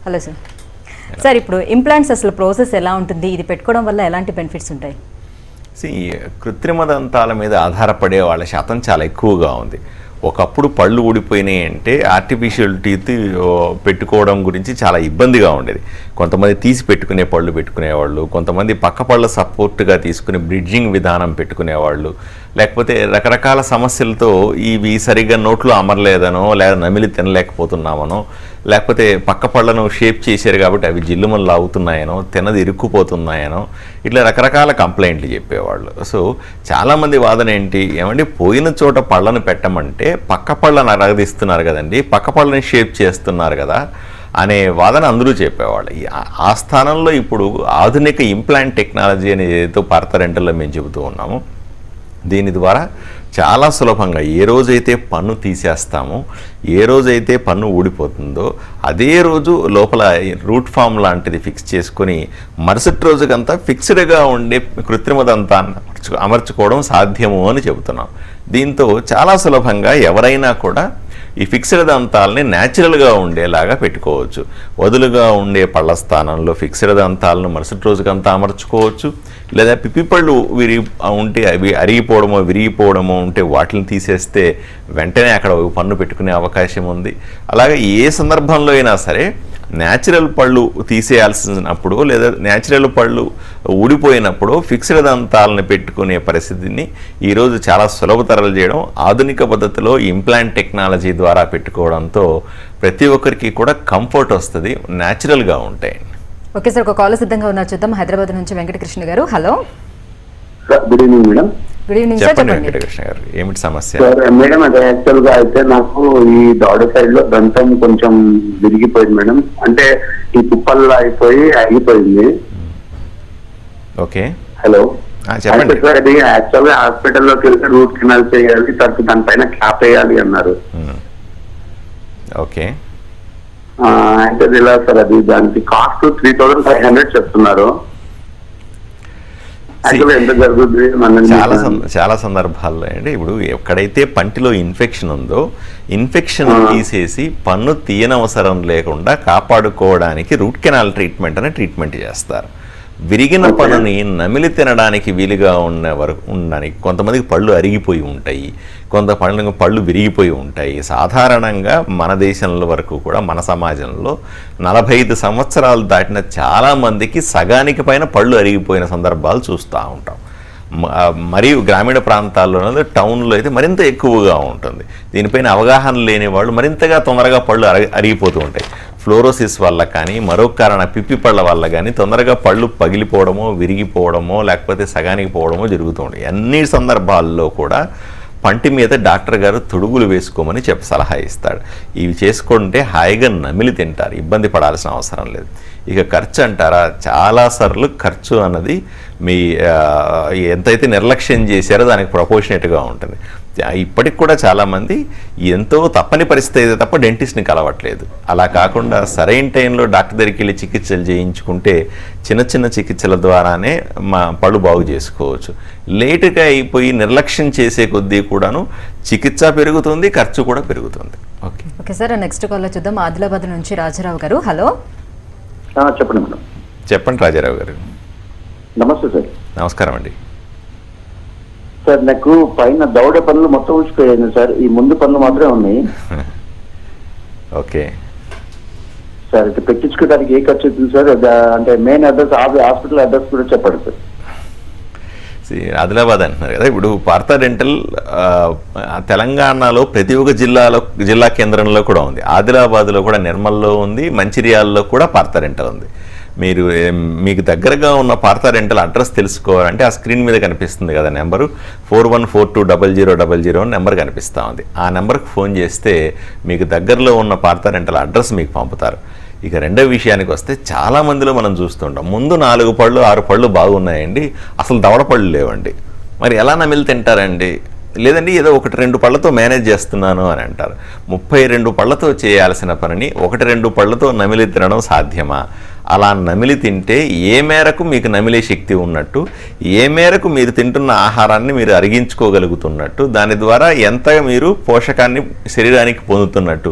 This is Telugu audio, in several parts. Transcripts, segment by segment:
హలో సార్ సార్ ఇప్పుడు ఇంప్లాంట్స్ అసలు ప్రాసెస్ ఎలా ఉంటుంది ఇది పెట్టుకోవడం వల్ల ఎలాంటి బెనిఫిట్స్ ఉంటాయి See, కృత్రిమ దంతాల మీద ఆధారపడే వాళ్ళ శాతం చాలా ఎక్కువగా ఉంది ఒకప్పుడు పళ్ళు ఊడిపోయినాయి అంటే ఆర్టిఫిషియల్ టీత్ పెట్టుకోవడం గురించి చాలా ఇబ్బందిగా ఉండేది కొంతమంది తీసి పెట్టుకునే పళ్ళు పెట్టుకునేవాళ్ళు కొంతమంది పక్క పళ్ళ సపోర్ట్గా తీసుకుని బ్రిడ్జింగ్ విధానం పెట్టుకునేవాళ్ళు లేకపోతే రకరకాల సమస్యలతో ఇవి సరిగ్గా నోట్లో అమరలేదనో లేదా నమిలి తినలేకపోతున్నామనో లేకపోతే పక్క పళ్ళను షేప్ చేశారు కాబట్టి అవి జిల్లుమల్లు లాగుతున్నాయనో తినది ఇరుక్కుపోతున్నాయనో ఇట్లా రకరకాల కంప్లైంట్లు చెప్పేవాళ్ళు సో చాలామంది వాదన ఏంటి ఏమంటే పోయిన చోట పళ్ళను పెట్టమంటే పక్క పళ్ళను అరగదీస్తున్నారు కదండి పక్క పళ్ళని షేప్ చేస్తున్నారు కదా అనే వాదన అందరూ చెప్పేవాళ్ళు ఈ ఆ- ఆ స్థానంలో ఇప్పుడు ఆధునిక ఇంప్లాంట్ టెక్నాలజీ అనేది ఏదైతే పార్థరెంటల్లో మేము చెబుతూ ఉన్నాము దీని ద్వారా చాలా సులభంగా ఏ రోజైతే పన్ను తీసేస్తామో ఏ రోజైతే పన్ను ఊడిపోతుందో అదే రోజు లోపల రూట్ ఫామ్ లాంటిది ఫిక్స్ చేసుకొని మరుసటి రోజుకంతా ఫిక్స్డ్గా ఉండే కృత్రిమ దంతాన్ని అమర్చు అమర్చుకోవడం సాధ్యము అని చెబుతున్నాం దీంతో చాలా సులభంగా ఎవరైనా కూడా ఈ ఫిక్స్డ్ దంతాలని న్యాచురల్గా ఉండేలాగా పెట్టుకోవచ్చు వదులుగా ఉండే పళ్ళ స్థానంలో ఫిక్స్డ్ దంతాలను మరుసటి రోజుకంతా అమర్చుకోవచ్చు లేదా పిప్పిపళ్ళు విరి ఉంటే అవి అరిగిపోవడమో విరిగిపోవడమో ఉంటే వాటిని తీసేస్తే వెంటనే అక్కడ ఒక పన్ను పెట్టుకునే అవకాశం ఉంది అలాగే ఏ సందర్భంలో అయినా సరే న్యాచురల్ పళ్ళు తీసేయాల్సినప్పుడు లేదా న్యాచురల్ పళ్ళు ఊడిపోయినప్పుడు ఫిక్స్డ్ దంతాలను పెట్టుకునే పరిస్థితిని ఈరోజు చాలా సులభతరం చేయడం ఆధునిక పద్ధతిలో ఇంప్లాంట్ టెక్నాలజీ ద్వారా పెట్టుకోవడంతో ప్రతి ఒక్కరికి కూడా కంఫర్ట్ వస్తుంది న్యాచురల్గా ఉంటాయి ఓకే సార్ ఒక కాల్ సిద్ధంగా ఉన్నారు చూద్దాం హైదరాబాద్ నుంచి Venkatakrishna garu hello sir good evening madam good evening sir చెప్పండి చెప్పండి వెంకటకృష్ణ గారు ఏమిటి సమస్య సార్ మేడం అది యాక్చువల్ గా అయితే నాకు ఈ దవడ సైడ్ లో దంతం కొంచెం విరిగిపోయింది మేడం అంటే ఈ కుప్పల్లా అయిపోయి ఆగిపోయింది ఓకే హలో ఆ, చెప్పండి. అయితే సార్ అది యాక్చువల్ గా హాస్పిటల్లోకి వెళ్తే రూట్ కెనాల్ చేయాలి తర్వాత దానిపైన క్యాప్ వేయాలి అన్నారు ఉమ్. ఓకే ఆ, అయితే అది ఎలా సార్ అది దానికి cost three thousand five hundred చెప్తున్నారు యాక్చువల్ ఎంత జరుగుతుంది మనం చాలా సంద- చాలా సందర్భాల్లో అండి ఇప్పుడు ఎక్కడైతే పంటిలో ఇన్ఫెక్షన్ ఉందో ఇన్ఫెక్షన్ ఆ. తీసేసి పన్ను తీయనవసరం లేకుండా కాపాడుకోవడానికి రూట్ కెనాల్ ట్రీట్మెంట్ అనే ట్రీట్మెంట్ చేస్తారు విరిగిన Okay. పన్నుని నమిలి తినడానికి వీలుగా ఉన్న వరకు ఉండడానికి కొంతమందికి పళ్ళు అరిగిపోయి ఉంటాయి కొంత పళ్ళు పళ్ళు విరిగిపోయి ఉంటాయి సాధారణంగా మన దేశంలో వరకు కూడా మన సమాజంలో నలభై ఐదు సంవత్సరాలు దాటిన చాలా మందికి సగానికి పైన పళ్ళు అరిగిపోయిన సందర్భాలు చూస్తూ ఉంటాం మ- ఆ, మరియు గ్రామీణ ప్రాంతాల్లో టౌన్లో అయితే మరింత ఎక్కువగా ఉంటుంది దీనిపైన అవగాహన లేని వాళ్ళు మరింతగా తొందరగా పళ్ళు అరగి అరిగిపోతూ ఉంటాయి ఫ్లోరోసిస్ వల్ల కానీ మరో కారణ పిప్పి పళ్ళ వల్ల కానీ తొందరగా పళ్ళు పగిలిపోవడమో విరిగిపోవడమో లేకపోతే సగానికి పోవడమో జరుగుతూ ఉంటాయి అన్ని సందర్భాల్లో కూడా పంటి మీద డాక్టర్ గారు తొడుగులు వేసుకోమని చెప్పి సలహా ఇస్తాడు ఇవి చేసుకుంటే హాయిగా నమిలి తింటారు ఇబ్బంది పడాల్సిన అవసరం లేదు ఇక ఖర్చు అంటారా చాలాసార్లు ఖర్చు అన్నది మీ ఆ, ఎంతైతే నిర్లక్ష్యం చేశారో దానికి ప్రపోర్షనేట్గా ఉంటుంది ఆ, ఇప్పటికి కూడా చాలామంది ఎంతో తప్పని పరిస్థితి అయితే తప్ప డెంటిస్ట్ని కలవట్లేదు అలా కాకుండా సరైన టైంలో డాక్టర్ దగ్గరికి వెళ్ళి చికిత్సలు చేయించుకుంటే చిన్న చిన్న చికిత్సల ద్వారానే మా పళ్ళు బాగు చేసుకోవచ్చు లేటుగా అయిపోయి నిర్లక్ష్యం చేసే కొద్దీ కూడాను చికిత్స పెరుగుతుంది ఖర్చు కూడా పెరుగుతుంది ఓకే ఓకే సార్ నెక్స్ట్ కాల్లో చూద్దాం ఆదిలాబాద్ నుంచి రాజారావు గారు హలో ఆ, చెప్పండి మేడం చెప్పండి రాజారావు గారు నమస్తే సార్ నమస్కారం అండి సార్ నాకు పైన దవడ పనులు మొత్తం ఊసిపోయాయి సార్ ఈ ముందు పనులు మాత్రమే ఉన్నాయి ఓకే సార్ ఇది పెట్టించుకోవడానికి ఏ ఖర్చు అవుతుంది సార్ అది, అంటే మెయిన్ అడ్రస్ హాస్పిటల్ అడ్రస్ కూడా చెప్పండి సార్ See, ఆదిలాబాద్ అంటున్నారు కదా ఇప్పుడు పార్థా డెంటల్ ఆ, తెలంగాణలో ప్రతి ఒక్క జిల్లాలో జిల్లా కేంద్రంలో కూడా ఉంది ఆదిలాబాద్లో కూడా నిర్మల్లో ఉంది మంచిర్యాలలో కూడా పార్థా డెంటల్ ఉంది మీరు ఏం, మీకు దగ్గరగా ఉన్న పార్థా డెంటల్ అడ్రస్ తెలుసుకోవాలంటే ఆ స్క్రీన్ మీద కనిపిస్తుంది కదా number four one four two double zero double zero number కనిపిస్తూ ఉంది ఆ నెంబర్కి ఫోన్ చేస్తే మీకు దగ్గరలో ఉన్న పార్థా డెంటల్ అడ్రస్ మీకు పంపుతారు ఇక రెండో విషయానికి వస్తే చాలా మందిలో మనం చూస్తుంటాం ముందు నాలుగు పళ్ళు ఆరు పళ్ళు బాగున్నాయండి అసలు దవడ పళ్ళు లేవండి మరి ఎలా నమిలి తింటారండి లేదండి ఏదో ఒకటి రెండు పళ్ళతో మేనేజ్ చేస్తున్నాను అని అంటారు ముప్పై రెండు పళ్ళతో చేయాల్సిన పనిని ఒకటి రెండు పళ్ళతో నమిలి తినడం సాధ్యమా అలా నమిలి తింటే ఏ మేరకు మీకు నమిలే శక్తి ఉన్నట్టు ఏ మేరకు మీరు తింటున్న ఆహారాన్ని మీరు అరిగించుకోగలుగుతున్నట్టు దాని ద్వారా ఎంత మీరు పోషకాన్ని శరీరానికి పొందుతున్నట్టు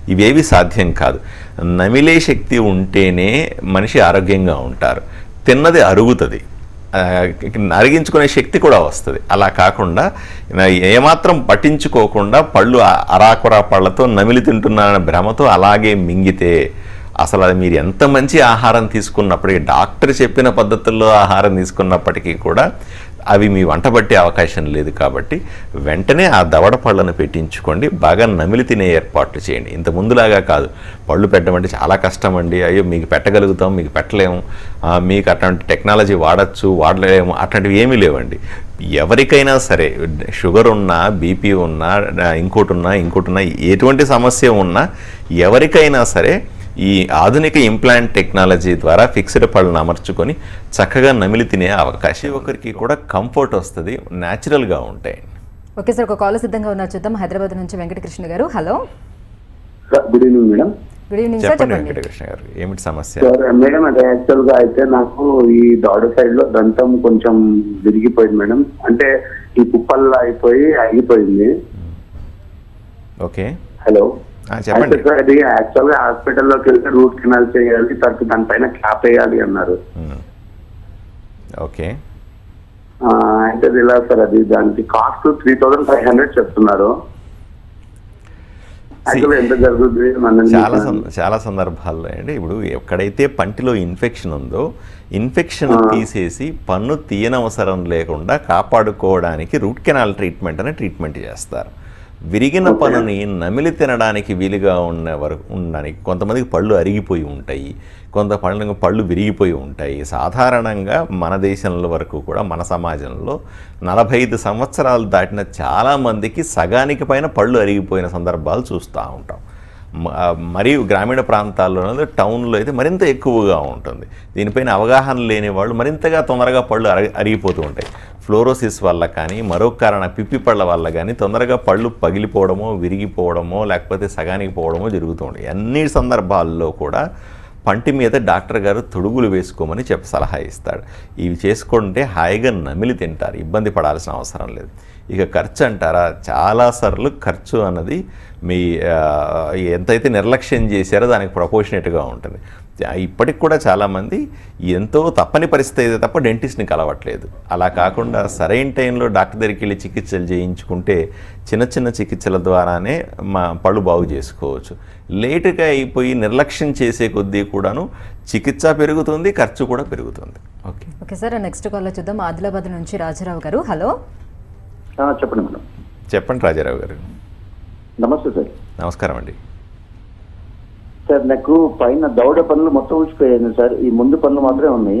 ఇవేవి సాధ్యం కాదు నమిలే శక్తి ఉంటేనే మనిషి ఆరోగ్యంగా ఉంటారు తిన్నది అరుగుతుంది ఆ, అరిగించుకునే శక్తి కూడా వస్తుంది అలా కాకుండా నా ఏమాత్రం పట్టించుకోకుండా పళ్ళు ఆ- అరాకురా పళ్ళతో నమిలి తింటున్నారన్న భ్రమతో అలాగే మింగితే అసలు అది మీరు ఎంత మంచి ఆహారం తీసుకున్నప్పటికీ డాక్టర్ చెప్పిన పద్ధతుల్లో ఆహారం తీసుకున్నప్పటికీ కూడా అవి మీ వంట పట్టే అవకాశం లేదు కాబట్టి వెంటనే ఆ దవడ పళ్ళను పెట్టించుకోండి బాగా నమిలి తినే ఏర్పాట్లు చేయండి ఇంత ముందులాగా కాదు పళ్ళు పెట్టడం అంటే చాలా కష్టం అండి అయ్యో మీకు పెట్టగలుగుతాం మీకు పెట్టలేము ఆ, మీకు అట్లాంటి టెక్నాలజీ వాడచ్చు వాడలేము అట్లాంటివి ఏమీ లేవండి ఎవరికైనా సరే షుగర్ ఉన్నా బీపీ ఉన్నా ఇంకోటి ఉన్నా ఇంకోటి ఉన్నా ఎటువంటి సమస్య ఉన్నా ఎవరికైనా సరే ఈ ఆధునిక ఇంప్లాంట్ టెక్నాలజీ ద్వారా ఫిక్స్డ్ పళ్ళను అమర్చుకొని చక్కగా నమిలి తినే అవకాశం ఒకరికి కూడా కంఫర్ట్ వస్తుంది న్యాచురల్గా ఉంటాయి ఓకే సార్ ఒక కాల్ సిద్ధంగా ఉన్నారు చూద్దాం హైదరాబాద్ నుంచి Venkatakrishna garu hello sir, good evening madam good evening sir చెప్పండి చెప్పండి వెంకటకృష్ణ గారు ఏమిటి సమస్య సార్ మేడం అంటే యాక్చువల్ గా అయితే నాకు ఈ దౌడ సైడ్ లో దంతం కొంచెం విరిగిపోయింది మేడం అంటే ఈ కుప్పల్లా అయిపోయి ఆగిపోయింది ఓకే హలో ఆ, చెప్పండి. అయితే సార్ అది యాక్చువల్ గా హాస్పిటల్లోకి వెళ్తే రూట్ కెనాల్ చేయాలి తర్వాత దానిపైన క్యాప్ వేయాలి అన్నారు ఉమ్. ఓకే ఆ, అయితే అది ఎలా సార్ అది దానికి cost three thousand five hundred చెప్తున్నారు యాక్చువల్ ఎంత జరుగుతుంది మన చాలా సం- చాలా సందర్భాల్లో అండి ఇప్పుడు ఎక్కడైతే పంటిలో ఇన్ఫెక్షన్ ఉందో ఇన్ఫెక్షన్ తీసేసి పన్ను తీయనవసరం లేకుండా కాపాడుకోవడానికి రూట్ కెనాల్ ట్రీట్మెంట్ అనే ట్రీట్మెంట్ చేస్తారు విరిగిన పనుని నమిలి తినడానికి వీలుగా ఉన్న వరకు ఉండడానికి కొంతమందికి పళ్ళు అరిగిపోయి ఉంటాయి కొంత పళ్ళు పళ్ళు విరిగిపోయి ఉంటాయి సాధారణంగా మన దేశంలో వరకు కూడా మన సమాజంలో నలభై ఐదు సంవత్సరాలు దాటిన చాలామందికి సగానికి పైన పళ్ళు అరిగిపోయిన సందర్భాలు చూస్తూ ఉంటాం మ- ఆ, మరియు గ్రామీణ ప్రాంతాల్లో టౌన్లో అయితే మరింత ఎక్కువగా ఉంటుంది దీనిపైన అవగాహన లేని వాళ్ళు మరింతగా తొందరగా పళ్ళు అరి అరిగిపోతూ ఉంటాయి ఫ్లోరోసిస్ వల్ల కానీ మరో కారణ పిప్పి పళ్ళ వల్ల కానీ తొందరగా పళ్ళు పగిలిపోవడమో విరిగిపోవడమో లేకపోతే సగానికి పోవడమో జరుగుతూ ఉంటాయి అన్ని సందర్భాల్లో కూడా పంటి మీద డాక్టర్ గారు తొడుగులు వేసుకోమని చెప్పి సలహా ఇస్తాడు ఇవి చేసుకుంటే హాయిగా నమిలి తింటారు ఇబ్బంది పడాల్సిన అవసరం లేదు ఇక ఖర్చు అంటారా చాలాసార్లు ఖర్చు అన్నది మీ ఆ, ఎంతైతే నిర్లక్ష్యం చేశారో దానికి ప్రపోర్షనేట్గా ఉంటుంది ఆ, ఇప్పటికి కూడా చాలామంది ఎంతో తప్పని పరిస్థితి అయితే తప్ప డెంటిస్ట్ని కలవట్లేదు అలా కాకుండా సరైన టైంలో డాక్టర్ దగ్గరికి వెళ్ళి చికిత్సలు చేయించుకుంటే చిన్న చిన్న చికిత్సల ద్వారానే మా పళ్ళు బాగు చేసుకోవచ్చు లేటుగా అయిపోయి నిర్లక్ష్యం చేసే కొద్దీ కూడాను చికిత్స పెరుగుతుంది ఖర్చు కూడా పెరుగుతుంది ఓకే ఓకే సార్ నెక్స్ట్ కాల్లో చూద్దాం ఆదిలాబాద్ నుంచి రాజారావు గారు హలో ఆ, చెప్పండి మేడం చెప్పండి రాజారావు గారు నమస్తే సార్ నమస్కారం అండి సార్ నాకు పైన దౌడ పనులు మొత్తం ఊసిపోయాయి సార్ ఈ ముందు పనులు మాత్రమే ఉన్నాయి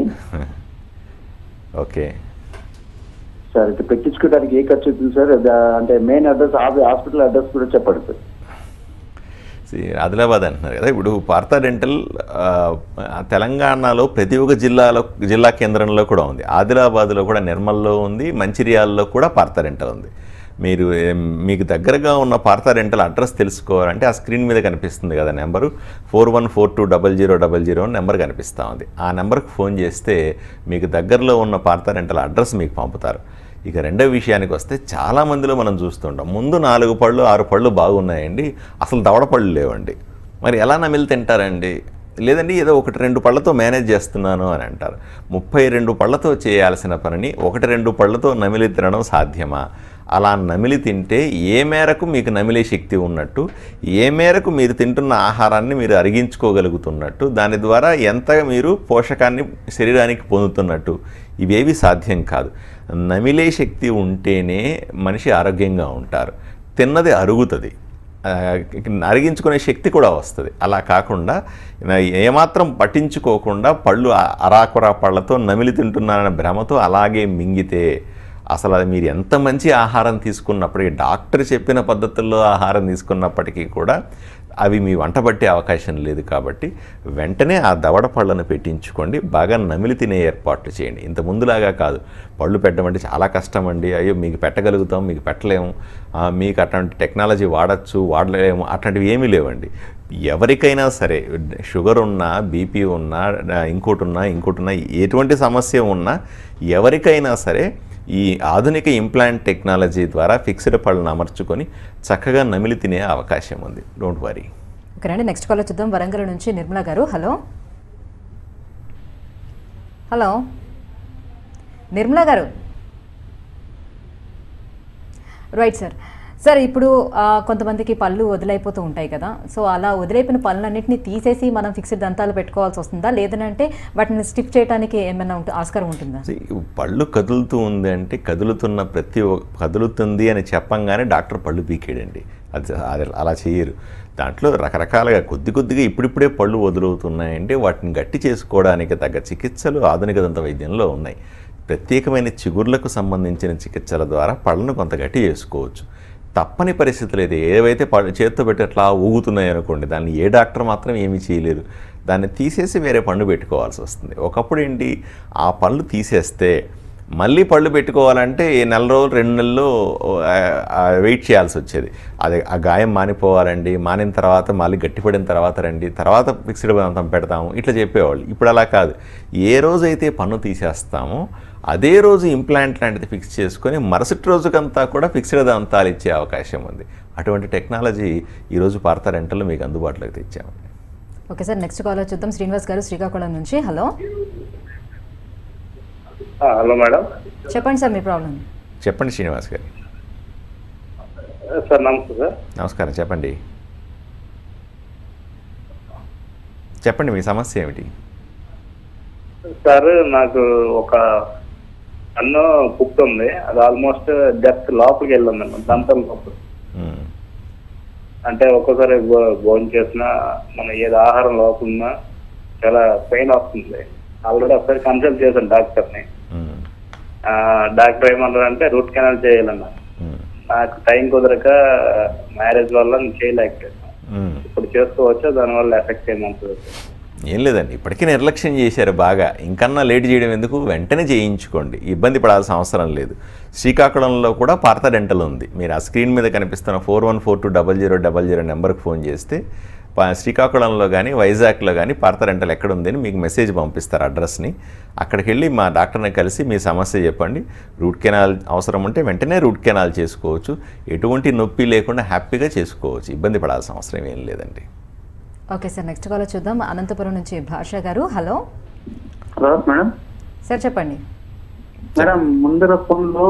ఓకే సార్ ఇది పెట్టించుకోవడానికి ఏ ఖర్చు అవుతుంది సార్ అది, అంటే మెయిన్ అడ్రస్ హాస్పిటల్ అడ్రస్ కూడా చెప్పండి సార్ See, ఆదిలాబాద్ అంటున్నారు కదా ఇప్పుడు పార్థా డెంటల్ ఆ, తెలంగాణలో ప్రతి ఒక్క జిల్లాలో జిల్లా కేంద్రంలో కూడా ఉంది ఆదిలాబాద్లో కూడా నిర్మల్లో ఉంది మంచిర్యాలలో కూడా పార్థా డెంటల్ ఉంది మీరు ఏం, మీకు దగ్గరగా ఉన్న పార్థా డెంటల్ అడ్రస్ తెలుసుకోవాలంటే ఆ స్క్రీన్ మీద కనిపిస్తుంది కదా number four one four two double zero double zero number కనిపిస్తూ ఉంది ఆ నెంబర్కి ఫోన్ చేస్తే మీకు దగ్గరలో ఉన్న పార్థా డెంటల్ అడ్రస్ మీకు పంపుతారు ఇక రెండో విషయానికి వస్తే చాలా మందిలో మనం చూస్తుంటాం ముందు నాలుగు పళ్ళు ఆరు పళ్ళు బాగున్నాయండి అసలు దవడ పళ్ళు లేవండి మరి ఎలా నమిలి తింటారండి లేదండి ఏదో ఒకటి రెండు పళ్ళతో మేనేజ్ చేస్తున్నాను అని అంటారు ముప్పై రెండు పళ్ళతో చేయాల్సిన పనిని ఒకటి రెండు పళ్ళతో నమిలి తినడం సాధ్యమా అలా నమిలి తింటే ఏ మేరకు మీకు నమిలే శక్తి ఉన్నట్టు ఏ మేరకు మీరు తింటున్న ఆహారాన్ని మీరు అరిగించుకోగలుగుతున్నట్టు దాని ద్వారా ఎంత మీరు పోషకాన్ని శరీరానికి పొందుతున్నట్టు ఇవేవి సాధ్యం కాదు నమిలే శక్తి ఉంటేనే మనిషి ఆరోగ్యంగా ఉంటారు తిన్నది అరుగుతుంది ఆ, అరిగించుకునే శక్తి కూడా వస్తుంది అలా కాకుండా నా ఏమాత్రం పట్టించుకోకుండా పళ్ళు ఆ- అరాకురా పళ్ళతో నమిలి తింటున్నారన్న భ్రమతో అలాగే మింగితే అసలు అది మీరు ఎంత మంచి ఆహారం తీసుకున్నప్పటికీ డాక్టర్ చెప్పిన పద్ధతుల్లో ఆహారం తీసుకున్నప్పటికీ కూడా అవి మీ వంట పట్టే అవకాశం లేదు కాబట్టి వెంటనే ఆ దవడ పళ్ళను పెట్టించుకోండి బాగా నమిలి తినే ఏర్పాట్లు చేయండి ఇంత ముందులాగా కాదు పళ్ళు పెట్టడం అంటే చాలా కష్టం అండి అయ్యో మీకు పెట్టగలుగుతాం మీకు పెట్టలేము ఆ, మీకు అట్లాంటి టెక్నాలజీ వాడచ్చు వాడలేము అట్లాంటివి ఏమీ లేవండి ఎవరికైనా సరే షుగర్ ఉన్నా బీపీ ఉన్నా ఇంకోటి ఉన్నా ఇంకోటి ఉన్నా ఎటువంటి సమస్య ఉన్నా ఎవరికైనా సరే ఈ ఆధునిక ఇంప్లాంట్ టెక్నాలజీ ద్వారా ఫిక్స్డ్ పళ్ళను అమర్చుకొని చక్కగా నమిలి తినే అవకాశం ఉంది డోంట్ వరీ ఓకేనండి నెక్స్ట్ కాల్ చూద్దాం వరంగల్ నుంచి నిర్మల గారు హలో హలో నిర్మల గారు రైట్ సార్ సార్ ఇప్పుడు ఆ, కొంతమందికి పళ్ళు వదిలైపోతూ ఉంటాయి కదా సో అలా వదిలైపోయిన పళ్ళన్నింటినీ తీసేసి మనం ఫిక్స్డ్ దంతాలు పెట్టుకోవాల్సి వస్తుందా లేదంటే వాటిని స్టిఫ్ చేయడానికి ఏమైనా ఉంటు- ఆస్కారం ఉంటుందా See, పళ్ళు కదులుతూ ఉంది అంటే కదులుతున్న ప్రతి ఒ- కదులుతుంది అని చెప్పంగానే డాక్టర్ పళ్ళు పీకేయండి అది అది అలా చేయరు దాంట్లో రకరకాలుగా కొద్ది కొద్దిగా ఇప్పుడిప్పుడే పళ్ళు వదులవుతున్నాయంటే వాటిని గట్టి చేసుకోవడానికి తగ్గ చికిత్సలు ఆధునిక దంత వైద్యంలో ఉన్నాయి ప్రత్యేకమైన చిగుర్లకు సంబంధించిన చికిత్సల ద్వారా పళ్ళను కొంత గట్టి చేసుకోవచ్చు తప్పని పరిస్థితులు అయితే ఏవైతే పళ్ళు చేత్తో పెట్టి అట్లా ఊగుతున్నాయి అనుకోండి దాన్ని ఏ డాక్టర్ మాత్రం ఏమీ చేయలేరు దాన్ని తీసేసి వేరే పండు పెట్టుకోవాల్సి వస్తుంది ఒకప్పుడు ఏంటి ఆ పళ్ళు తీసేస్తే మళ్ళీ పళ్ళు పెట్టుకోవాలంటే ఈ నెల రోజులు రెండు నెలలు ఆ, ఆ, వెయిట్ చేయాల్సి వచ్చేది అది ఆ గాయం మానిపోవాలండి మానిన తర్వాత మళ్ళీ గట్టిపడిన తర్వాత రండి తర్వాత ఫిక్స్డ్ దంతం పెడతాము ఇట్లా చెప్పేవాళ్ళు ఇప్పుడు అలా కాదు ఏ రోజైతే పన్ను తీసేస్తామో అదే రోజు ఇంప్లాంట్ లాంటిది ఫిక్స్ చేసుకొని మరుసటి రోజుకంతా కూడా ఫిక్స్డ్ దంతాలు ఇచ్చే అవకాశం ఉంది అటువంటి టెక్నాలజీ ఈరోజు పార్త రెంటల్లో మీకు అందుబాటులోకి తెచ్చామండి ఓకే సార్ నెక్స్ట్ కాల్ చూద్దాం శ్రీనివాస్ గారు శ్రీకాకుళం నుంచి హలో ఆ, హలో మేడం చెప్పండి సార్ మీ ప్రాబ్లం చెప్పండి శ్రీనివాస్ గారు సార్ నమస్తే సార్ నమస్కారం చెప్పండి చెప్పండి మీ సమస్య ఏమిటి సార్ నాకు ఒక అన్ను పుక్తుంది అది ఆల్మోస్ట్ డెప్త్ లోపలికి వెళ్ళిందండి దంతం లోపల మ్మ్. అంటే ఒక్కోసారి భోజనం చేసినా మన ఏది ఆహారం లోపల చాలా పెయిన్ వస్తుంది ఆల్రెడీ ఒకసారి కన్సల్ట్ చేశాను డాక్టర్ని మ్మ్. ఆ, డాక్టర్ ఏమన్నారు అంటే రూట్ కెనాల్ చేయాలన్నారు మ్మ్. నాకు టైం కుదరక మ్యారేజ్ వల్ల నేను చేయలేకపోయాను మ్మ్. ఇప్పుడు చేసుకోవచ్చా దానివల్ల ఎఫెక్ట్ ఏమంటుంది ఏం లేదండి ఇప్పటికీ నిర్లక్ష్యం చేశారు బాగా ఇంకన్నా లేట్ చేయడం ఎందుకు వెంటనే చేయించుకోండి ఇబ్బంది పడాల్సిన అవసరం లేదు శ్రీకాకుళంలో కూడా పార్త డెంటల్ ఉంది మీరు ఆ స్క్రీన్ మీద కనిపిస్తున్న four one four two double zero double zero నెంబర్కి ఫోన్ చేస్తే ప- శ్రీకాకుళంలో కానీ వైజాగ్లో కానీ పార్త రెంటల్ ఎక్కడ ఉందని మీకు మెసేజ్ పంపిస్తారు అడ్రస్ని అక్కడికి వెళ్ళి మా డాక్టర్ని కలిసి మీ సమస్య చెప్పండి రూట్ కెనాల్ అవసరం ఉంటే వెంటనే రూట్ కెనాల్ చేసుకోవచ్చు ఎటువంటి నొప్పి లేకుండా హ్యాపీగా చేసుకోవచ్చు ఇబ్బంది పడాల్సిన అవసరం ఏం లేదండి ఓకే సార్ నెక్స్ట్ కాల్ చూద్దాం అనంతపురం నుంచి Basha garu hello hello madam sir చెప్పండి మేడం ముందర ఫోన్లో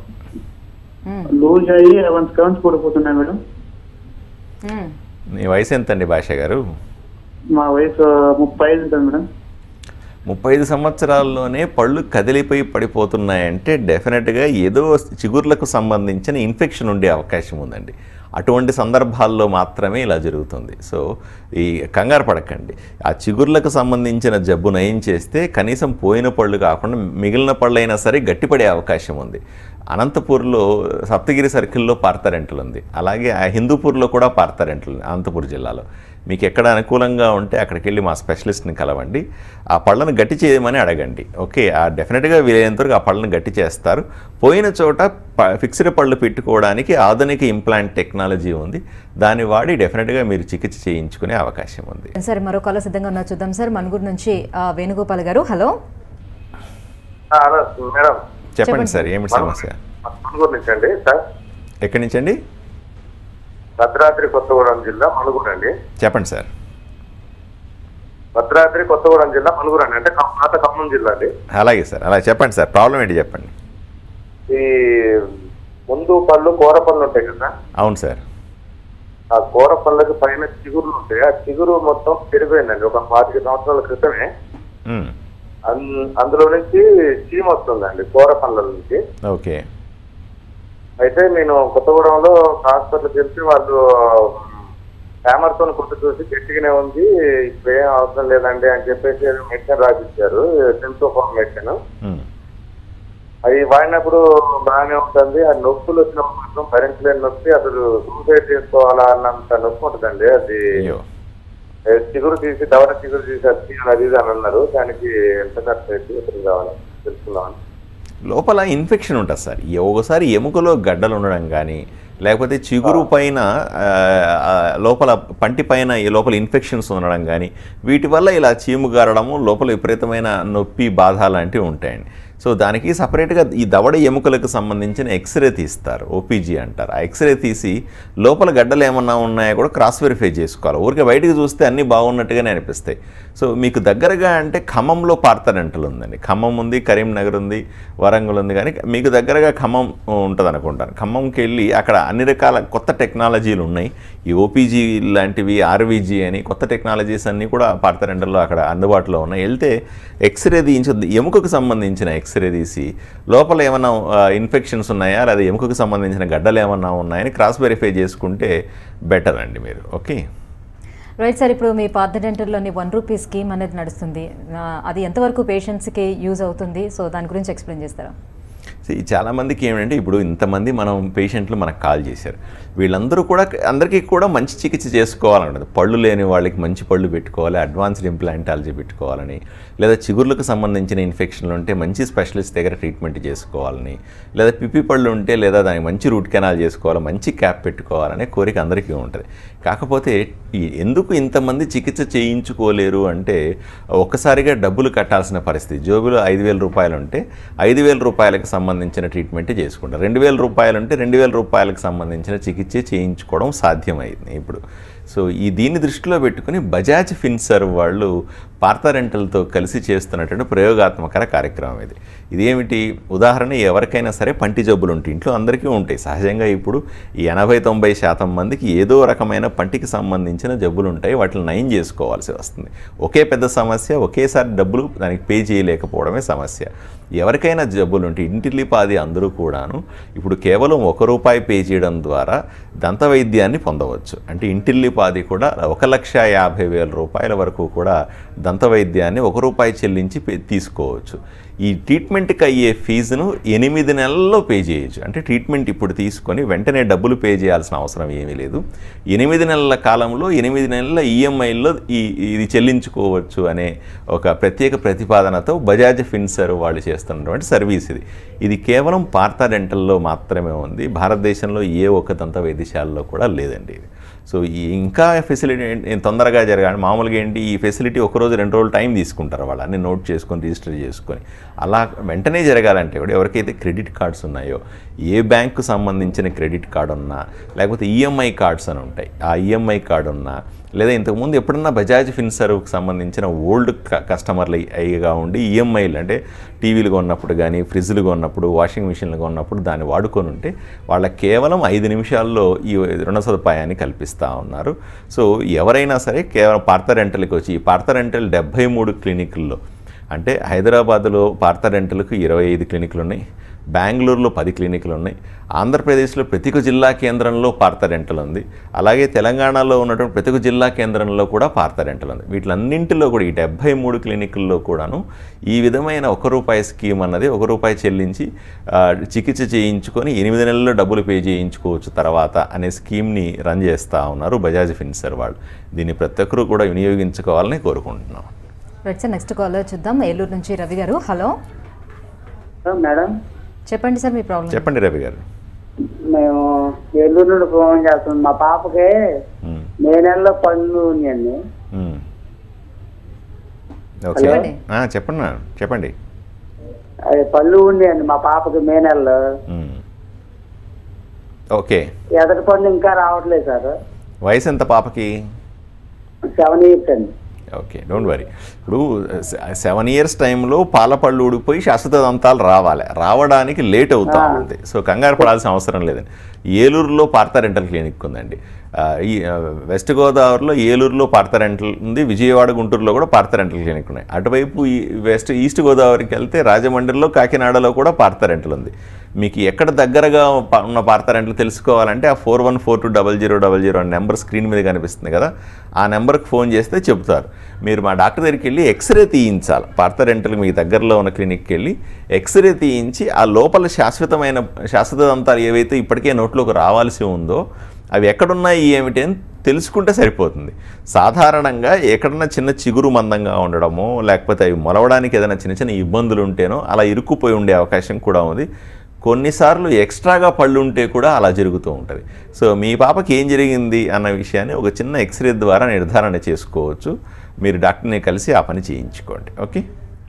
మ్మ్. లూజ్ అయ్యి వన్ సెవెన్స్ పడిపోతున్నాయి మేడం మ్మ్. మీ వయసు ఎంతండి భాష గారు మా వయసు ముప్పై ఐదు ఉంటుంది మేడం ముప్పై ఐదు సంవత్సరాల్లోనే పళ్ళు కదిలిపోయి పడిపోతున్నాయంటే డెఫినెట్గా ఏదో చిగుర్లకు సంబంధించిన ఇన్ఫెక్షన్ ఉండే అవకాశం ఉందండి అటువంటి సందర్భాల్లో మాత్రమే ఇలా జరుగుతుంది సో ఈ కంగారు పడకండి ఆ చిగుర్లకు సంబంధించిన జబ్బు నయం చేస్తే కనీసం పోయిన పళ్ళు కాకుండా మిగిలిన పళ్ళు అయినా సరే గట్టిపడే అవకాశం ఉంది అనంతపూర్లో సప్తగిరి సర్కిల్లో పార్తరెంటల్ ఉంది అలాగే ఆ హిందూపూర్లో కూడా పార్తరెంటల్ ఉంది అనంతపూర్ జిల్లాలో మీకు ఎక్కడ అనుకూలంగా ఉంటే అక్కడికి వెళ్ళి మా స్పెషలిస్ట్ని కలవండి ఆ పళ్ళను గట్టి చేయమని అడగండి ఓకే ఆ డెఫినెట్గా వీలైనంత వరకు ఆ పళ్ళను గట్టి చేస్తారు పోయిన చోట ప- ఫిక్స్డ్ పళ్ళు పెట్టుకోవడానికి ఆధునిక ఇంప్లాంట్ టెక్నాలజీ ఉంది దాన్ని వాడి డెఫినెట్గా మీరు చికిత్స చేయించుకునే అవకాశం ఉంది సార్ మరో కాల్ సిద్ధంగా ఉన్నా చూద్దాం సార్ మనుగురు నుంచి ఆ, Venugopal garu hello hello madam చెప్పండి సార్ ఏమిటి సమస్య మణుగూరు నుంచి అండి సార్ ఎక్కడి నుంచి అండి భద్రాద్రి కొత్తగూడెం జిల్లా మణుగూరు అండి చెప్పండి సార్ భద్రాద్రి కొత్తగూడెం జిల్లా మణుగూరు అండి అంటే ఖమ్మం- పాత ఖమ్మం జిల్లా అండి అలాగే సార్ అలా చెప్పండి సార్ ప్రాబ్లం ఏంటి చెప్పండి ఈ ముందు పళ్ళు కూర పళ్ళు ఉంటాయి కదా అవును సార్ ఆ కూర పళ్ళకి పైన చిగురులు ఉంటాయి ఆ చిగురు మొత్తం పెరిగిపోయిందండి ఒక పాతిక సంవత్సరాల క్రితమే మ్, అన్- అందులో నుంచి చీమ వస్తుందండి కూర పళ్ళ నుంచి ఓకే అయితే నేను కొత్తగూడెంలో హాస్పిటల్కి వెళ్తే వాళ్ళు హ్యామర్తో కొట్టు చూసి గట్టిగానే ఉంది ఇప్పుడు ఏం అవసరం లేదండి అని చెప్పేసి మెడిసిన్ రాసిచ్చారు టెన్సోఫామ్ మెడిసిన్ మ్, అది వాడినప్పుడు బాగానే ఉంటుంది ఆ నొప్పులు వచ్చినప్పుడు మాత్రం భరించలేని నొప్పి అసలు సూసైడ్ చేసుకోవాలా అన్నంత నొప్పి ఉంటుందండి అది అయ్యో ఏ, చిగురు తీసి దవడ చిగురు తీసి అది తీయాలి అది ఇది అని అన్నారు దానికి ఎంత ఖర్చు అయితే ఎప్పుడు కావాలి తెలుసుకుందామని లోపల ఇన్ఫెక్షన్ ఉంటుంది సార్ ఈ ఒకసారి ఎముకలో గడ్డలు ఉండడం కానీ లేకపోతే చిగురు పైన ఆ, ఆ, లోపల పంటి పైన ఈ లోపల ఇన్ఫెక్షన్స్ ఉండడం కానీ వీటి వల్ల ఇలా చీము గారడము లోపల విపరీతమైన నొప్పి బాధ లాంటివి ఉంటాయండి సో దానికి సపరేట్గా ఈ దవడ ఎముకలకు సంబంధించిన ఎక్స్రే తీస్తారు ఓపీజీ అంటారు ఆ ఎక్స్రే తీసి లోపల గడ్డలు ఏమన్నా ఉన్నాయో కూడా క్రాస్ వెరిఫై చేసుకోవాలి ఊరికే బయటికి చూస్తే అన్నీ బాగున్నట్టుగానే అనిపిస్తాయి సో మీకు దగ్గరగా అంటే ఖమ్మంలో పార్థరెంటల్ ఉందండి ఖమ్మం ఉంది కరీంనగర్ ఉంది వరంగల్ ఉంది కానీ మీకు దగ్గరగా ఖమ్మం ఉంటుంది అనుకుంటాను ఖమ్మంకి వెళ్ళి అక్కడ అన్ని రకాల కొత్త టెక్నాలజీలు ఉన్నాయి ఈ ఓపీజీ లాంటివి ఆర్వీజీ అని కొత్త టెక్నాలజీస్ అన్నీ కూడా పార్థరెంటల్లో అక్కడ అందుబాటులో ఉన్నాయి వెళ్తే ఎక్స్రే తీయించి ఎముకకు సంబంధించిన ఎక్స్రే తీసి లోపల ఏమైనా ఇన్ఫెక్షన్స్ ఉన్నాయా లేదా ఎముకకు సంబంధించిన గడ్డలు ఏమన్నా ఉన్నాయని క్రాస్ వెరిఫై చేసుకుంటే బెటర్ అండి మీరు ఓకే రైట్ సార్ ఇప్పుడు మీ పాత డెంటల్లోని వన్ రూపీ స్కీమ్ అనేది నడుస్తుంది ఆ, అది ఎంతవరకు పేషెంట్స్కి యూజ్ అవుతుంది సో దాని గురించి ఎక్స్ప్లెయిన్ చేస్తారా సో ఈ చాలామందికి ఏమిటంటే ఇప్పుడు ఇంతమంది మనం పేషెంట్లు మనకు కాల్ చేశారు వీళ్ళందరూ కూడా అందరికీ కూడా మంచి చికిత్స చేసుకోవాలన్నది పళ్ళు లేని వాళ్ళకి మంచి పళ్ళు పెట్టుకోవాలి అడ్వాన్స్డ్ ఇంప్లాంటాలజీ పెట్టుకోవాలని లేదా చిగుర్లకు సంబంధించిన ఇన్ఫెక్షన్లు ఉంటే మంచి స్పెషలిస్ట్ దగ్గర ట్రీట్మెంట్ చేసుకోవాలని లేదా పిప్పి పళ్ళు ఉంటే లేదా దానికి మంచి రూట్ కెనాల్ చేసుకోవాలి మంచి క్యాప్ పెట్టుకోవాలనే కోరిక అందరికీ ఉంటుంది కాకపోతే ఈ ఎందుకు ఇంతమంది చికిత్స చేయించుకోలేరు అంటే ఒక్కసారిగా డబ్బులు కట్టాల్సిన పరిస్థితి జోబులో ఐదు వేల రూపాయలు ఉంటే ఐదు వేల రూపాయలకు సంబంధించిన ట్రీట్మెంట్ చేసుకుంటారు రెండు వేల రూపాయలు ఉంటే రెండు వేల రూపాయలకు సంబంధించిన చికిత్స చేయించుకోవడం సాధ్యమైంది ఇప్పుడు సో ఈ దీన్ని దృష్టిలో పెట్టుకుని బజాజ్ ఫిన్సర్ వాళ్ళు పార్థరెంటల్తో కలిసి చేస్తున్నటువంటి ప్రయోగాత్మకర కార్యక్రమం ఇది ఇదేమిటి ఉదాహరణ ఎవరికైనా సరే పంటి జబ్బులు ఉంటాయి ఇంట్లో అందరికీ ఉంటాయి సహజంగా ఇప్పుడు ఈ ఎనభై తొంభై శాతం మందికి ఏదో రకమైన పంటికి సంబంధించిన జబ్బులు ఉంటాయి వాటిని నయం చేసుకోవాల్సి వస్తుంది ఒకే పెద్ద సమస్య ఒకేసారి డబ్బులు దానికి పే చేయలేకపోవడమే సమస్య ఎవరికైనా జబ్బులు ఉంటే ఇంటిల్లిపాది అందరూ కూడాను ఇప్పుడు కేవలం ఒక రూపాయి పే చేయడం ద్వారా దంత వైద్యాన్ని పొందవచ్చు అంటే ఇంటిల్లిపాది కూడా ఒక లక్ష యాభై వేల రూపాయల వరకు కూడా దంత వైద్యాన్ని ఒక రూపాయి చెల్లించి పే- తీసుకోవచ్చు ఈ ట్రీట్మెంట్కి అయ్యే ఫీజును ఎనిమిది నెలల్లో పే చేయొచ్చు అంటే ట్రీట్మెంట్ ఇప్పుడు తీసుకొని వెంటనే డబ్బులు పే చేయాల్సిన అవసరం ఏమీ లేదు ఎనిమిది నెలల కాలంలో ఎనిమిది నెలల ఈఎంఐల్లో ఈ ఇది చెల్లించుకోవచ్చు అనే ఒక ప్రత్యేక ప్రతిపాదనతో బజాజ్ ఫిన్సర్ వాళ్ళు చేస్తున్నటువంటి సర్వీస్ ఇది ఇది కేవలం పార్థ డెంటల్లో మాత్రమే ఉంది భారతదేశంలో ఏ ఒక్క దంత వైద్యశాలలో కూడా లేదండి ఇది సో ఈ ఇంకా ఫెసిలిటీ ఏంటి- తొందరగా జరగాలి మామూలుగా ఏంటి ఈ ఫెసిలిటీ ఒక రోజు రెండు రోజులు టైం తీసుకుంటారు వాళ్ళు అన్ని నోట్ చేసుకొని రిజిస్టర్ చేసుకొని అలా వెంటనే జరగాలంటే కూడా ఎవరికైతే క్రెడిట్ కార్డ్స్ ఉన్నాయో ఏ బ్యాంకు సంబంధించిన క్రెడిట్ కార్డు ఉన్నా లేకపోతే ఈఎంఐ కార్డ్స్ అని ఉంటాయి ఆ ఈఎంఐ కార్డు ఉన్నా లేదా ఇంతకుముందు ఎప్పుడన్నా బజాజ్ ఫిన్సర్వ్కి సంబంధించిన ఓల్డ్ క- కస్టమర్లు అయ్యిగా ఉండి ఈఎంఐలు అంటే టీవీలు కొన్నప్పుడు కానీ ఫ్రిడ్జ్లు కొన్నప్పుడు వాషింగ్ మిషన్లు కొన్నప్పుడు దాన్ని వాడుకొని ఉంటే వాళ్ళకి కేవలం ఐదు నిమిషాల్లో ఈ రుణ సదుపాయాన్ని కల్పిస్తూ ఉన్నారు సో ఎవరైనా సరే కేవలం పార్థ రెంటల్కి వచ్చి ఈ పార్థ రెంటల్ డెబ్భై మూడు క్లినిక్ల్లో అంటే హైదరాబాద్లో పార్థ రెంటల్కు ఇరవై ఐదు క్లినిక్లు ఉన్నాయి బెంగళూరులో పది క్లినిక్లు ఉన్నాయి ఆంధ్రప్రదేశ్లో ప్రతి ఒక్క జిల్లా కేంద్రంలో పార్థ రెంటల్ ఉంది అలాగే తెలంగాణలో ఉన్నటువంటి ప్రతి ఒక్క జిల్లా కేంద్రంలో కూడా పార్థ రెంటల్ ఉంది వీటిలన్నింటిలో కూడా ఈ డెబ్బై మూడు క్లినిక్ల్లో కూడాను ఈ విధమైన ఒక రూపాయి స్కీమ్ అన్నది ఒక రూపాయి చెల్లించి ఆ, చికిత్స చేయించుకొని ఎనిమిది నెలల్లో డబ్బులు పే చేయించుకోవచ్చు తర్వాత అనే స్కీమ్ని రన్ చేస్తూ ఉన్నారు బజాజ్ ఫిన్సర్ వాళ్ళు దీన్ని ప్రతి ఒక్కరూ కూడా వినియోగించుకోవాలని కోరుకుంటున్నాం రైట్ సార్ నెక్స్ట్ కాలర్ చూద్దాం ఏలూరు నుంచి రవి గారు హలో మేడం చెప్పండి సార్ మీ ప్రాబ్లం చెప్పండి రవి గారు మేము ఏలూరు నుండి ఫోన్ చేస్తున్నాం మా పాపకి మ్మ్. మే నెలలో పళ్ళు ఉన్నాయండి మ్మ్. ఓకే చెప్పండి. ఆ, చెప్పండి మేడం చెప్పండి అది పళ్ళు ఉన్నాయండి మా పాపకి మే నెలలో మ్మ్. ఓకే ఎదటి పళ్ళు ఇంకా రావట్లేదు సార్ వయసు ఎంత పాపకి సెవెన్ ఇయర్స్ అండి ఓకే డోంట్ వరీ ఇప్పుడు సెవెన్ ఇయర్స్ టైంలో పాలపళ్ళు ఊడిపోయి శాశ్వత దంతాలు రావాలి రావడానికి లేట్ అవుతా ఉంది సో కంగారు పడాల్సిన అవసరం లేదండి ఏలూరులో పార్థ రెంటల్ క్లినిక్ ఉందండి ఆ, ఈ ఆ, వెస్ట్ గోదావరిలో ఏలూరులో పార్థ రెంటల్ ఉంది విజయవాడ గుంటూరులో కూడా పార్థ రెంటల్ క్లినిక్ ఉన్నాయి అటువైపు ఈ వెస్ట్ ఈస్ట్ గోదావరికి వెళ్తే రాజమండ్రిలో కాకినాడలో కూడా పార్థ రెంటల్ ఉంది మీకు ఎక్కడ దగ్గరగా ప- ఉన్న పార్థ రెంటల్ తెలుసుకోవాలంటే ఆ four one four two double zero double zero అనే నెంబర్ స్క్రీన్ మీద కనిపిస్తుంది కదా ఆ నెంబర్కి ఫోన్ చేస్తే చెప్తారు మీరు మా డాక్టర్ దగ్గరికి వెళ్ళి ఎక్స్రే తీయించాలి పార్థ రెంటల్ మీకు దగ్గరలో ఉన్న క్లినిక్కి వెళ్ళి ఎక్స్రే తీయించి ఆ లోపల శాశ్వతమైన శాశ్వత దంతాలు ఏవైతే ఇప్పటికే నోట్లోకి రావాల్సి ఉందో అవి ఎక్కడున్నాయి ఏమిటి అని తెలుసుకుంటే సరిపోతుంది సాధారణంగా ఎక్కడన్నా చిన్న చిగురు మందంగా ఉండడమో లేకపోతే అవి మొలవడానికి ఏదైనా చిన్న చిన్న ఇబ్బందులు ఉంటేనో అలా ఇరుక్కుపోయి ఉండే అవకాశం కూడా ఉంది కొన్నిసార్లు ఎక్స్ట్రాగా పళ్ళు ఉంటే కూడా అలా జరుగుతూ ఉంటుంది సో మీ పాపకి ఏం జరిగింది అన్న విషయాన్ని ఒక చిన్న ఎక్స్రే ద్వారా నిర్ధారణ చేసుకోవచ్చు మీరు డాక్టర్ని కలిసి ఆ పని చేయించుకోండి ఓకే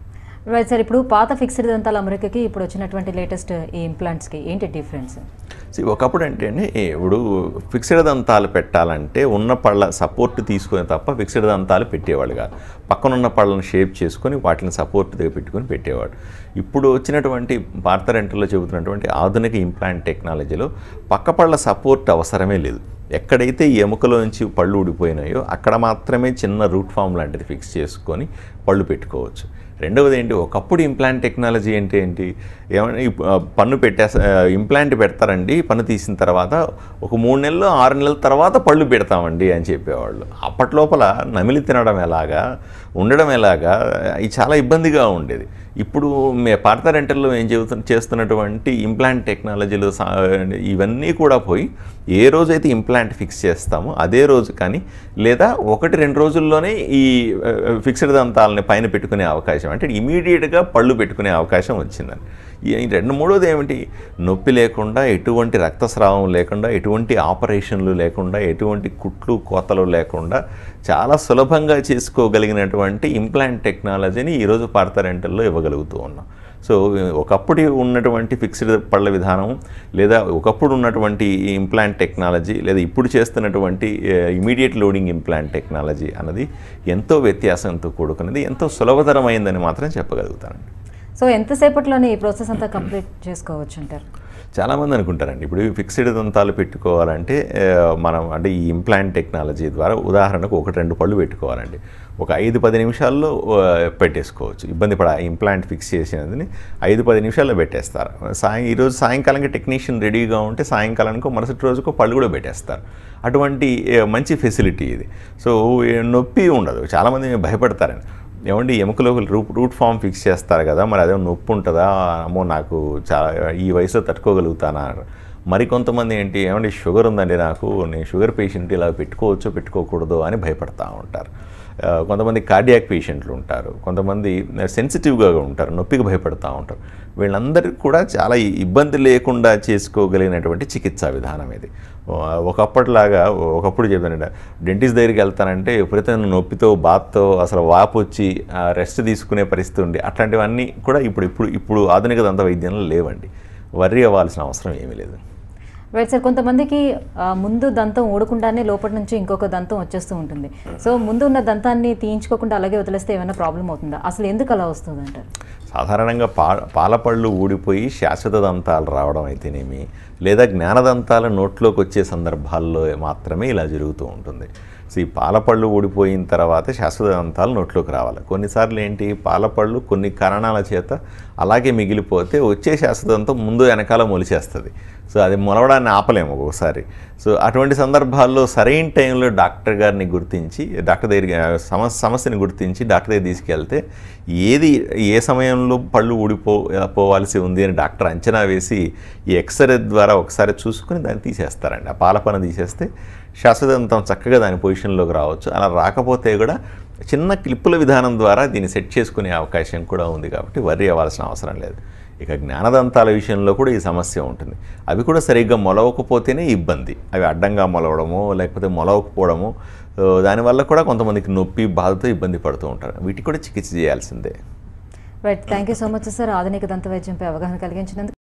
రైట్ సార్ ఇప్పుడు పాత ఫిక్స్డ్ దంతాల అమరికకి ఇప్పుడు వచ్చినటువంటి లేటెస్ట్ ఈ ఇంప్లాంట్స్కి ఏంటి డిఫరెన్స్ See, ఒకప్పుడు అంటే అండి ఇప్పుడు ఫిక్స్డ్ దంతాలు పెట్టాలంటే ఉన్న పళ్ళ సపోర్ట్ తీసుకొని తప్ప ఫిక్స్డ్ దంతాలు పెట్టేవాళ్ళు కాదు పక్కన ఉన్న పళ్ళను షేప్ చేసుకొని వాటిని సపోర్ట్ దగ్గర పెట్టుకొని పెట్టేవాడు ఇప్పుడు వచ్చినటువంటి భారత రెంటల్లో చెబుతున్నటువంటి ఆధునిక ఇంప్లాంట్ టెక్నాలజీలో పక్క పళ్ళ సపోర్ట్ అవసరమే లేదు ఎక్కడైతే ఈ ఎముకలోంచి పళ్ళు ఊడిపోయినాయో అక్కడ మాత్రమే చిన్న రూట్ ఫామ్ లాంటిది ఫిక్స్ చేసుకొని పళ్ళు పెట్టుకోవచ్చు రెండవది ఏంటి ఒకప్పుడు ఇంప్లాంట్ టెక్నాలజీ అంటే ఏంటి ఏమైనా ఇప్- ఆ, పన్ను పెట్టేస ఇంప్లాంట్ పెడతారండి పన్ను తీసిన తర్వాత ఒక మూడు నెలలు ఆరు నెలల తర్వాత పళ్ళు పెడతామండి అని చెప్పేవాళ్ళు అప్పట్లోపల నమిలి తినడం ఎలాగా ఉండడం ఎలాగా ఇది చాలా ఇబ్బందిగా ఉండేది ఇప్పుడు మే పార్త రెంటల్లో ఏం చెబుతు చేస్తున్నటువంటి ఇంప్లాంట్ టెక్నాలజీలు సా- ఇవన్నీ కూడా పోయి ఏ రోజైతే ఇంప్లాంట్ ఫిక్స్ చేస్తామో అదే రోజు కానీ లేదా ఒకటి రెండు రోజుల్లోనే ఈ ఆ, ఫిక్స్డ్ దంతాలని పైన పెట్టుకునే అవకాశం అంటే ఇమీడియట్గా పళ్ళు పెట్టుకునే అవకాశం వచ్చిందని ఈ ఈ రెండు మూడోది ఏమిటి నొప్పి లేకుండా ఎటువంటి రక్తస్రావం లేకుండా ఎటువంటి ఆపరేషన్లు లేకుండా ఎటువంటి కుట్లు కోతలు లేకుండా చాలా సులభంగా చేసుకోగలిగినటువంటి ఇంప్లాంట్ టెక్నాలజీని ఈరోజు పార్త రెంటల్లో ఇవ్వగలుగుతూ ఉన్నాం సో ఒకప్పుడు ఉన్నటువంటి ఫిక్స్డ్ పళ్ళ విధానం లేదా ఒకప్పుడు ఉన్నటువంటి ఇంప్లాంట్ టెక్నాలజీ లేదా ఇప్పుడు చేస్తున్నటువంటి ఇమీడియట్ లోడింగ్ ఇంప్లాంట్ టెక్నాలజీ అన్నది ఎంతో వ్యత్యాసంతో కూడుకున్నది ఎంతో సులభతరమైందని మాత్రం చెప్పగలుగుతానండి సో ఎంతసేపట్లోనే ఈ ప్రాసెస్ అంతా కంప్లీట్ చేసుకోవచ్చు అంటారు చాలామంది అనుకుంటారండి ఇప్పుడు ఈ ఫిక్స్డ్ దంతాలు పెట్టుకోవాలంటే ఆ, మనం అంటే ఈ ఇంప్లాంట్ టెక్నాలజీ ద్వారా ఉదాహరణకు ఒకటి రెండు పళ్ళు పెట్టుకోవాలండి ఒక ఐదు పది నిమిషాల్లో ఆ, పెట్టేసుకోవచ్చు ఇబ్బంది పడ ఇంప్లాంట్ ఫిక్స్ చేసినది ఐదు పది నిమిషాల్లో పెట్టేస్తారు సాయం ఈరోజు సాయంకాలంకి టెక్నీషియన్ రెడీగా ఉంటే సాయంకాలానికో మరుసటి రోజుకో పళ్ళు కూడా పెట్టేస్తారు అటువంటి ఆ, మంచి ఫెసిలిటీ ఇది సో ఏ, నొప్పి ఉండదు చాలామంది భయపడతారండి ఏమండి ఎముకలో రూట్ రూట్ ఫామ్ ఫిక్స్ చేస్తారు కదా మరి అదే నొప్పి ఉంటుందా అమ్మో నాకు చాలా ఈ వయసులో తట్టుకోగలుగుతానా మరి కొంతమంది ఏంటి ఏమండి షుగర్ ఉందండి నాకు నేను షుగర్ పేషెంట్ ఇలా పెట్టుకోవచ్చో పెట్టుకోకూడదు అని భయపడతా ఉంటారు ఆ, కొంతమంది కార్డియాక్ పేషెంట్లు ఉంటారు కొంతమంది సెన్సిటివ్గా ఉంటారు నొప్పికి భయపడతా ఉంటారు వీళ్ళందరికీ కూడా చాలా ఇబ్బంది లేకుండా చేసుకోగలిగినటువంటి చికిత్సా విధానం ఇది ఆ, ఒకప్పటిలాగా ఒకప్పుడు చెప్పానండి డెంటిస్ట్ దగ్గరికి వెళ్తానంటే ఎప్పుడైతే నొప్పితో బాత్తో అసలు వాపు వచ్చి రెస్ట్ తీసుకునే పరిస్థితి ఉంది అట్లాంటివన్నీ కూడా ఇప్పుడు ఇప్పుడు ఇప్పుడు ఆధునిక దంత వైద్యంలో లేవండి వర్రీ అవ్వాల్సిన అవసరం ఏమీ లేదు రైట్ సార్ కొంతమందికి ఆ, ముందు దంతం ఊడకుండానే లోపల నుంచి ఇంకొక దంతం వచ్చేస్తూ ఉంటుంది సో ముందు ఉన్న దంతాన్ని తీయించుకోకుండా అలాగే వదిలేస్తే ఏమైనా ప్రాబ్లం అవుతుందా అసలు ఎందుకు అలా వస్తుంది అంటారు సాధారణంగా పా పాలపళ్ళు ఊడిపోయి శాశ్వత దంతాలు రావడం అయితేనేమి లేదా జ్ఞానదంతాలు నోట్లోకి వచ్చే సందర్భాల్లో మాత్రమే ఇలా జరుగుతూ ఉంటుంది సో ఈ పాలపళ్ళు ఊడిపోయిన తర్వాత శాశ్వత దంతాలు నోట్లోకి రావాలి కొన్నిసార్లు ఏంటి పాలపళ్ళు కొన్ని కారణాల చేత అలాగే మిగిలిపోతే వచ్చే శాశ్వతంతో ముందు వెనకాల మొలిచేస్తుంది సో అది మొలవడాన్ని ఆపలేము ఒక్కొక్కసారి సో అటువంటి సందర్భాల్లో సరైన టైంలో డాక్టర్ గారిని గుర్తించి డాక్టర్ దగ్గరికి ఆ, సమస్య సమస్యని గుర్తించి డాక్టర్ దగ్గర తీసుకెళ్తే ఏది ఏ సమయంలో పళ్ళు ఊడిపో పోవాల్సి ఉంది అని డాక్టర్ అంచనా వేసి ఈ ఎక్స్రే ద్వారా ఒకసారి చూసుకుని దాన్ని తీసేస్తారండి ఆ పాలపన తీసేస్తే శాశ్వతంతం చక్కగా దాని పొజిషన్లోకి రావచ్చు అలా రాకపోతే కూడా చిన్న క్లిప్పుల విధానం ద్వారా దీన్ని సెట్ చేసుకునే అవకాశం కూడా ఉంది కాబట్టి వర్రీ అవ్వాల్సిన అవసరం లేదు ఇక జ్ఞానదంతాల విషయంలో కూడా ఈ సమస్య ఉంటుంది అవి కూడా సరిగ్గా మొలవకపోతేనే ఇబ్బంది అవి అడ్డంగా మొలవడము లేకపోతే మొలవకపోవడము ఆ, దానివల్ల కూడా కొంతమందికి నొప్పి బాధతో ఇబ్బంది పడుతూ ఉంటారు వీటికి కూడా చికిత్స చేయాల్సిందే right thank you so much sir ఆధునిక దంత వైద్యంపై అవగాహన కలిగించినందుకు